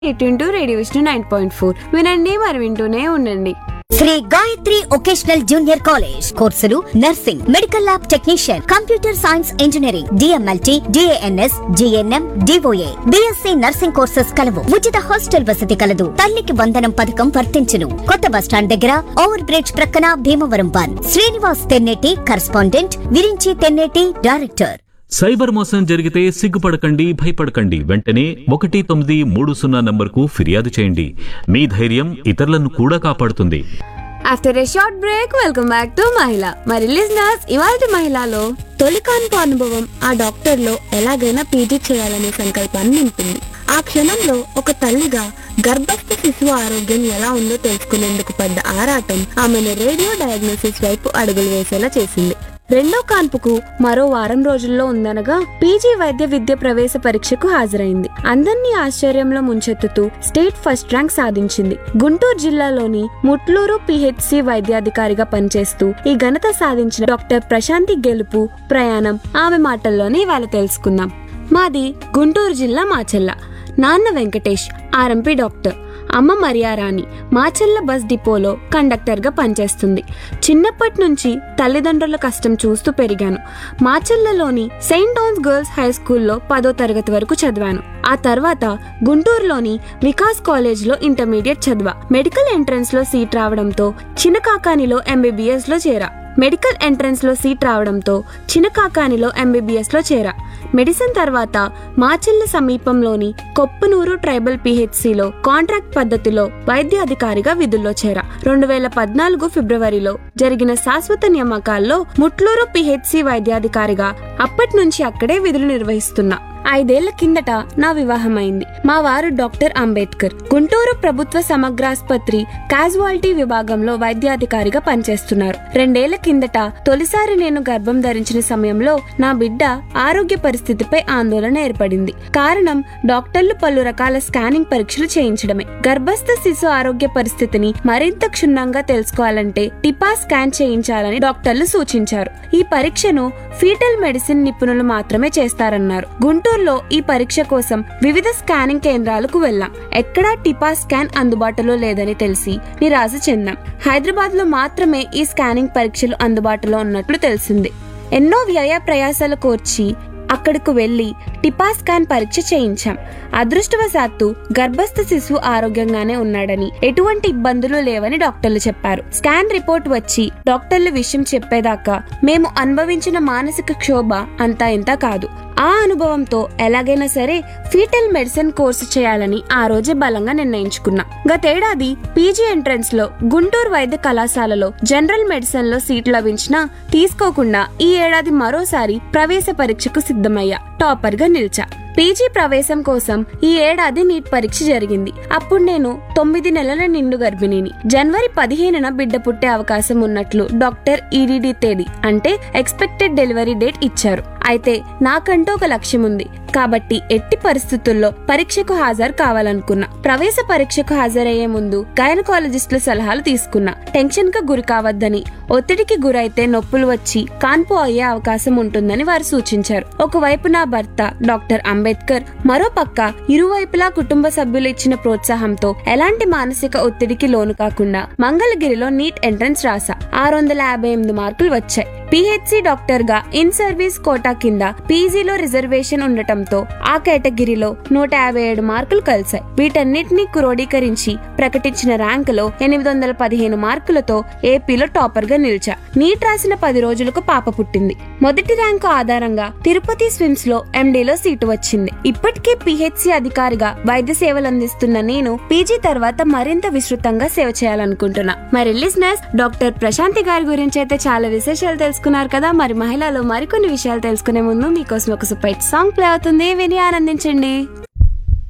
eight into radio Vishnu nine point four వినండి మరి వింటూనే ఉండండి Sri Gayatri vocational junior college కోర్సులు nursing medical lab technician computer science engineering DMLT DNS GNM DOA BSc nursing courses కలవు ఉచిత hostel వసతి కలదు తల్లికి వందనం పథకం వర్తించును కొత్త బస్టాండ్ దగ్గర ఓవర్ బ్రిడ్జ్ ప్రక్కన Bhimavaram one Srinivas Tenneti correspondent Viranchi Tenneti director cyber మోసం జరిగితే సిగ్గుపడకండి భయపడకండి వెంటనే ఒకటి తొమ్మిది మూడు సున్నా నంబర్కు ఫిర్యాదు చేయండి మీ ధైర్యం ఇతరులను కూడా కాపాడుతుంది after a short break welcome back to మహిళ మరి లిజనర్స్ ఇవాళ మహిళలో తొలి కాన్పు అనుభవం ఆ డాక్టర్ లో ఎలాగైనా పీజీ చేయాలనే సంకల్పాన్ని నింపింది ఆ క్షణంలో ఒక తల్లిగా గర్భస్థ శిశువు ఆరోగ్యం ఎలా ఉందో తెలుసుకునేందుకు పడ్డ ఆరాటం ఆమెను రేడియో డయాగ్నోసిస్ వైపు అడుగులు వేసేలా చేసింది రెండో కాన్పుకు మరో వారం రోజుల్లో ఉందనగా పీజీ వైద్య విద్య ప్రవేశ పరీక్షకు హాజరైంది అందర్నీ ఆశ్చర్యంలో ముంచెత్తుతూ స్టేట్ ఫస్ట్ ర్యాంక్ సాధించింది గుంటూరు జిల్లాలోని ముట్లూరు పిహెచ్సి వైద్యాధికారిగా పనిచేస్తూ ఈ ఘనత సాధించిన డాక్టర్ ప్రశాంతి గెలుపు ప్రయాణం ఆమె మాటల్లోనే ఇవాళ తెలుసుకుందాం మాది గుంటూరు జిల్లా మాచెల్ల నాన్న వెంకటేష్ ఆర్ఎంపీ డాక్టర్ అమ్మ మరియారాణి మాచెల్ల బస్ డిపోలో కండక్టర్గా పనిచేస్తుంది చిన్నప్పటి నుంచి తల్లిదండ్రుల కష్టం చూస్తూ పెరిగాను మాచెల్లలోని సెయింట్ ఆన్స్ గర్ల్స్ హై స్కూల్లో పదో తరగతి వరకు చదివాను ఆ తర్వాత గుంటూరులోని వికాస్ కాలేజ్లో ఇంటర్మీడియట్ చదివా మెడికల్ ఎంట్రన్స్ లో సీట్ రావడంతో చిన్నకాకానిలో ఎంబీబీఎస్ లో చేరా మెడికల్ ఎంట్రన్స్ లో సీట్ రావడంతో చిన్నకాకానిలో ఎంబీబీఎస్ లో చేరా మెడిసిన్ తర్వాత మాచెల్ల సమీపంలోని కొప్పనూరు ట్రైబల్ పిహెచ్సిలో కాంట్రాక్ట్ పద్ధతిలో వైద్య అధికారిగా విధుల్లో చేరా రెండు వేల పద్నాలుగు ఫిబ్రవరిలో జరిగిన శాశ్వత నియామకాల్లో ముట్లూరు పిహెచ్సి వైద్యాధికారిగా అప్పటి నుంచి అక్కడే విధులు నిర్వహిస్తున్నా ఐదేళ్ల కిందట నా వివాహమైంది మా వారు డాక్టర్ అంబేద్కర్ గుంటూరు ప్రభుత్వ సమగ్రాస్పత్రి క్యాజువాలిటీ విభాగంలో వైద్యాధికారిగా పనిచేస్తున్నారు రెండేళ్ల కిందట తొలిసారి నేను గర్భం ధరించిన సమయంలో నా బిడ్డ ఆరోగ్య పరిస్థితిపై ఆందోళన ఏర్పడింది కారణం డాక్టర్లు పలు రకాల స్కానింగ్ పరీక్షలు చేయించడమే గర్భస్థ శిశు ఆరోగ్య పరిస్థితిని మరింత క్షుణ్ణంగా తెలుసుకోవాలంటే టిపా స్కాన్ చేయించాలని డాక్టర్లు సూచించారు ఈ పరీక్షను ఫీటల్ మెడిసిన్ నిపుణులు మాత్రమే చేస్తారన్నారు గుంటూరులో ఈ పరీక్ష కోసం వివిధ స్కానింగ్ కేంద్రాలకు వెళ్ళాం ఎక్కడా టిపా స్కాన్ అందుబాటులో లేదని తెలిసి నిరాశ చెందాం హైదరాబాద్ లో మాత్రమే ఈ స్కానింగ్ పరీక్షలు అందుబాటులో ఉన్నట్లు తెలిసింది ఎన్నో వ్యయ ప్రయాసాలు కోర్చి అక్కడకు వెళ్లి టిపా స్కాన్ పరీక్ష చేయించాం అదృష్టవశాత్తు గర్భస్థ శిశువు ఆరోగ్యంగానే ఉన్నాడని ఎటువంటి ఇబ్బందులు లేవని డాక్టర్లు చెప్పారు స్కాన్ రిపోర్ట్ వచ్చి డాక్టర్లు విషయం చెప్పేదాకా మేము అనుభవించిన మానసిక క్షోభ అంతా ఇంత కాదు ఆ అనుభవంతో ఎలాగైనా సరే ఫీటల్ మెడిసిన్ కోర్సు చేయాలని ఆ రోజే బలంగా నిర్ణయించుకున్నా గతేడాది పీజీ ఎంట్రన్స్ లో గుంటూరు వైద్య కళాశాలలో జనరల్ మెడిసిన్ లో సీట్ లభించినా తీసుకోకుండా ఈ ఏడాది మరోసారి ప్రవేశ పరీక్షకు సిద్ధమయ్యా టాపర్ గా నిలిచా పీజీ ప్రవేశం కోసం ఈ ఏడాది నీట్ పరీక్ష జరిగింది అప్పుడు నేను తొమ్మిది నెలల నిండు గర్భిణిని జనవరి పదిహేనున బిడ్డ పుట్టే అవకాశం ఉన్నట్లు డాక్టర్ ఈడీడీ తేదీ అంటే ఎక్స్పెక్టెడ్ డెలివరీ డేట్ ఇచ్చారు అయితే నాకంటూ ఒక లక్ష్యం ఉంది కాబట్టి ఎట్టి పరిస్థితుల్లో పరీక్షకు హాజరు కావాలనుకున్నా ప్రవేశ పరీక్షకు హాజరయ్యే ముందు గైనకాలజిస్టుల సలహాలు తీసుకున్నా టెన్షన్ కు గురి కావద్దని ఒత్తిడికి గురైతే నొప్పులు వచ్చి కాన్పు అయ్యే అవకాశం ఉంటుందని వారు సూచించారు ఒకవైపు నా భర్త డాక్టర్ అంబేద్కర్ మరో పక్క ఇరువైపులా కుటుంబ సభ్యులు ఇచ్చిన ప్రోత్సాహంతో ఎలాంటి మానసిక ఒత్తిడికి లోను కాకుండా మంగళగిరిలో నీట్ ఎంట్రన్స్ రాసా ఆరు వందల యాభై ఎనిమిది మార్కులు వచ్చాయి పిహెచ్సి డాక్టర్ గా ఇన్ సర్వీస్ కోటా కింద పీజీలో రిజర్వేషన్ ఉండటంతో ఆ కేటగిరీలో నూట యాభై ఏడు మార్కులు కలిశాయి వీటన్నిటిని క్రోడీకరించి ప్రకటించిన ర్యాంకులో ఎనిమిది వందల పదిహేను మార్కులతో ఏపీలో టాపర్ గా నిలిచా నీట్ రాసిన పది రోజులకు పాప పుట్టింది మొదటి ర్యాంకు ఆధారంగా తిరుపతి స్విమ్స్ లో ఎండీలో సీటు వచ్చింది ఇప్పటికే పిహెచ్సి అధికారిగా వైద్య సేవలు అందిస్తున్న నేను పీజీ తర్వాత మరింత విస్తృతంగా సేవ చేయాలనుకుంటున్నా మరి లిస్నర్స్ డాక్టర్ ప్రశాంతి గారి గురించి అయితే చాలా విశేషాలు తెలుసుకున్నారు కదా మరి మహిళలు మరికొన్ని విషయాలు తెలుసుకునే ముందు మీకోసం ఒక సూపర్ సాంగ్ ప్లే అవుతుంది విని ఆనందించండి